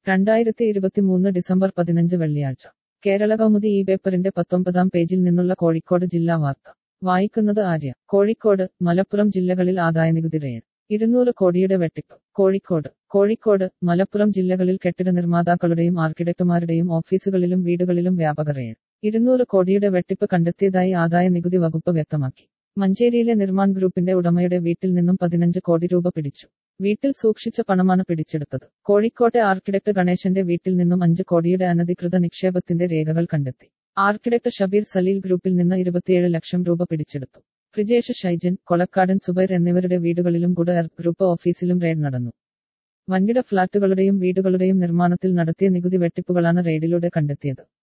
രണ്ടായിരത്തി ഇരുപത്തിമൂന്ന് ഡിസംബർ പതിനഞ്ച് വെള്ളിയാഴ്ച കേരള കൗമുദി ഈ പേപ്പറിന്റെ പത്തൊമ്പതാം പേജിൽ നിന്നുള്ള കോഴിക്കോട് ജില്ലാ വാർത്ത വായിക്കുന്നത് ആര്യ കോഴിക്കോട് മലപ്പുറം ജില്ലകളിൽ ആദായനികുതി റെയ്ഡ് ഇരുന്നൂറ് കോടിയുടെ വെട്ടിപ്പ് കോഴിക്കോട് കോഴിക്കോട് മലപ്പുറം ജില്ലകളിൽ കെട്ടിട നിർമ്മാതാക്കളുടെയും ആർക്കിടെക്ടുമാരുടെയും ഓഫീസുകളിലും വീടുകളിലും വ്യാപക റെയ്ഡ് ഇരുന്നൂറ് കോടിയുടെ വെട്ടിപ്പ് കണ്ടെത്തിയതായി ആദായ നികുതി വകുപ്പ് വ്യക്തമാക്കി മഞ്ചേരിയിലെ നിർമ്മാൺ ഗ്രൂപ്പിന്റെ ഉടമയുടെ വീട്ടിൽ നിന്നും പതിനഞ്ച് കോടി രൂപ പിടിച്ചു വീട്ടിൽ സൂക്ഷിച്ച പണമാണ് പിടിച്ചെടുത്തത് കോഴിക്കോട്ടെ ആർക്കിടെക്ട് ഗണേശന്റെ വീട്ടിൽ നിന്നും അഞ്ച് കോടിയുടെ അനധികൃത നിക്ഷേപത്തിന്റെ രേഖകൾ കണ്ടെത്തി ആർക്കിടെക്ട് ഷബീർ സലീൽ ഗ്രൂപ്പിൽ നിന്ന് ഇരുപത്തിയേഴ് ലക്ഷം രൂപ പിടിച്ചെടുത്തു പ്രിജേഷ് ഷൈജൻ കൊളക്കാടൻ സുബൈർ എന്നിവരുടെ വീടുകളിലും ഗുഡ് എർത്ത് ഗ്രൂപ്പ് ഓഫീസിലും റെയ്ഡ് നടന്നു വൻകിട ഫ്ളാറ്റുകളുടെയും വീടുകളുടെയും നിർമ്മാണത്തിൽ നടത്തിയ നികുതി വെട്ടിപ്പുകളാണ് റെയ്ഡിലൂടെ കണ്ടെത്തിയത്